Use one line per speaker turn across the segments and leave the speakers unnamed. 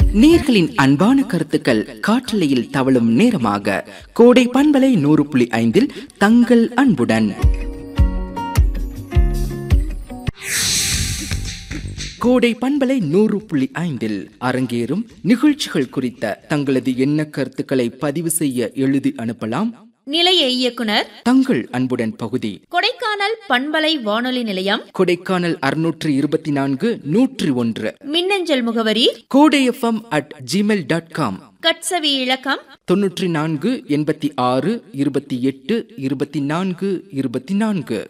நேர்களின் அன்பான கருத்துக்கள் காற்றலையில் தவழும் நேரமாக கோடை பண்பலை நூறு புள்ளி ஐந்தில் தங்கள் அன்புடன் கோடை பண்பலை நூறு புள்ளி ஐந்தில் அரங்கேறும் நிகழ்ச்சிகள் குறித்த தங்களது எண்ண கருத்துக்களை பதிவு செய்ய எழுதி அனுப்பலாம்
நிலைய இயக்குனர்
தங்கள் அன்புடன் பகுதி
கொடைக்கானல் பண்பலை வானொலி நிலையம்
கொடைக்கானல் அறுநூற்று இருபத்தி நான்கு நூற்றி ஒன்று
மின்னஞ்சல் முகவரி
Kodai FM at Gmail dot com
கட்சவி இலக்கம்
தொன்னூற்றி நான்கு எண்பத்தி ஆறு இருபத்தி எட்டு இருபத்தி நான்கு இருபத்தி நான்கு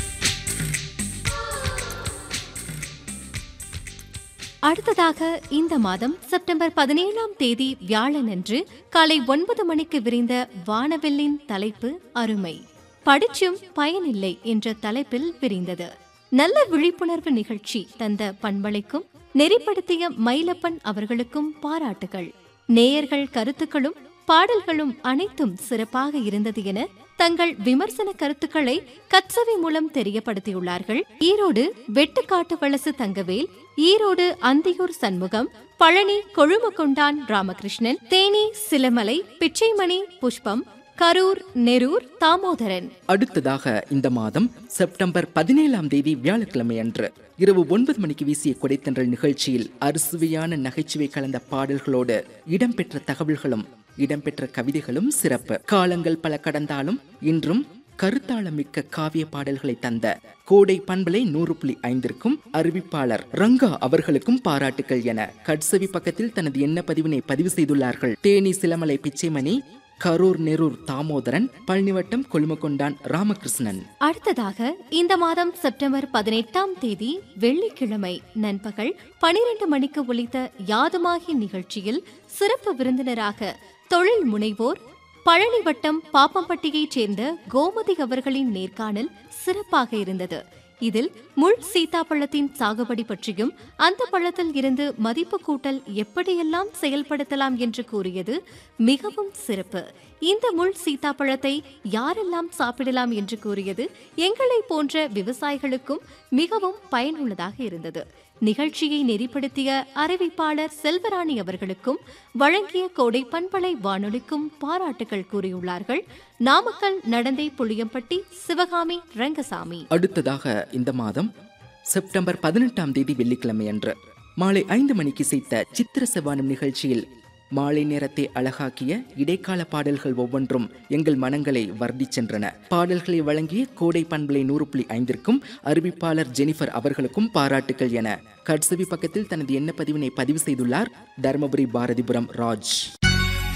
அடுத்ததாக இந்த மாதம் செப்டம்பர் பதினேழாம் தேதி வியாழனன்று காலை ஒன்பது மணிக்கு விரிந்த வானவெல்லின் தலைப்பு அருமை படிச்சும் பயனில்லை என்ற தலைப்பில் விரிந்தது நல்ல விழிப்புணர்வு நிகழ்ச்சி தந்த பண்பலைக்கும் நெறிப்படுத்திய மயிலப்பன் அவர்களுக்கும் பாராட்டுகள் நேயர்கள் கருத்துக்களும் பாடல்களும் அனைத்தும் சிறப்பாக இருந்தது என தங்கள் விமர்சன கருத்துக்களை கட்சவி மூலம் தெரியப்படுத்தியுள்ளார்கள் ஈரோடு வெட்டுக்காட்டு வலசு தங்கவேல் ஈரோடு அந்தியூர் சண்முகம் பழனி கொழுமக்கொண்டான் ராமகிருஷ்ணன் தேனி சிலமலை பிச்சைமணி புஷ்பம் கரூர் நெரூர் தாமோதரன்
அடுத்ததாக இந்த மாதம் செப்டம்பர் பதினேழாம் தேதி வியாழக்கிழமை அன்று இரவு ஒன்பது மணிக்கு வீசிய கொடைத்தன்றல் நிகழ்ச்சியில் அறுசுவையான நகைச்சுவை கலந்த பாடல்களோடு இடம்பெற்ற தகவல்களும் இடம்பெற்ற கவிதைகளும் சிறப்பு காலங்கள் பல கடந்தாலும் இன்றும் கருத்தாளமிக்க காவிய பாடல்களை தந்த கோடை பண்பலை நூறு புள்ளி ஐந்திற்கும் அறிவிப்பாளர் ரங்கா அவர்களுக்கும் பாராட்டுகள் என கட்சவி பக்கத்தில் தனது எண்ண பதிவினை பதிவு செய்துள்ளார்கள் தேனி சிலமலை பிச்சைமணி கரூர் நெரூர் தாமோதரன் பழனிவட்டம் கொழுமக்கொண்டான் ராமகிருஷ்ணன்
அடுத்ததாக இந்த மாதம் செப்டம்பர் பதினெட்டாம் தேதி வெள்ளிக்கிழமை நண்பகல் பனிரெண்டு மணிக்கு ஒலித்த யாதுமாகி நிகழ்ச்சியில் சிறப்பு விருந்தினராக தொழில் முனைவோர் பழனி வட்டம் பாப்பம்பட்டியைச் சேர்ந்த கோமதி அவர்களின் நேர்காணல் சிறப்பாக இருந்தது இதில் முள் சீதாப்பழத்தின் சாகுபடி பற்றியும் அந்த பழத்தில் இருந்து மதிப்பு கூட்டல் எப்படியெல்லாம் செயல்படுத்தலாம் என்று கூறியது மிகவும் சிறப்பு இந்த முள் சீதாப்பழத்தை யாரெல்லாம் சாப்பிடலாம் என்று கூறியது எங்களை போன்ற விவசாயிகளுக்கும் மிகவும் பயனுள்ளதாக இருந்தது நிகழ்ச்சியை நெறிப்படுத்திய அறிவிப்பாளர் செல்வராணி அவர்களுக்கும் வழங்கிய கோடை பண்பலை வானொலிக்கும் பாராட்டுகள் கூறியுள்ளார்கள் நாமக்கல் நடந்தை புளியம்பட்டி சிவகாமி ரங்கசாமி
அடுத்ததாக இந்த மாதம் செப்டம்பர் பதினெட்டாம் தேதி வெள்ளிக்கிழமை அன்று மாலை ஐந்து மணிக்கு இசைத்த சித்திர செவ்வானம் நிகழ்ச்சியில் மாலை நேரத்தை அழகாக்கிய இடைக்கால பாடல்கள் ஒவ்வொன்றும் எங்கள் மனங்களை வர்டி சென்றன பாடல்களை வழங்கிய கோடை பண்பலை நூறு புள்ளி ஐந்திற்கும் அறிவிப்பாளர் ஜெனிஃபர் அவர்களுக்கும் பாராட்டுகள் என கட்சவி பக்கத்தில் தனது எண்ண பதிவினை பதிவு செய்துள்ளார் தருமபுரி பாரதிபுரம் ராஜ்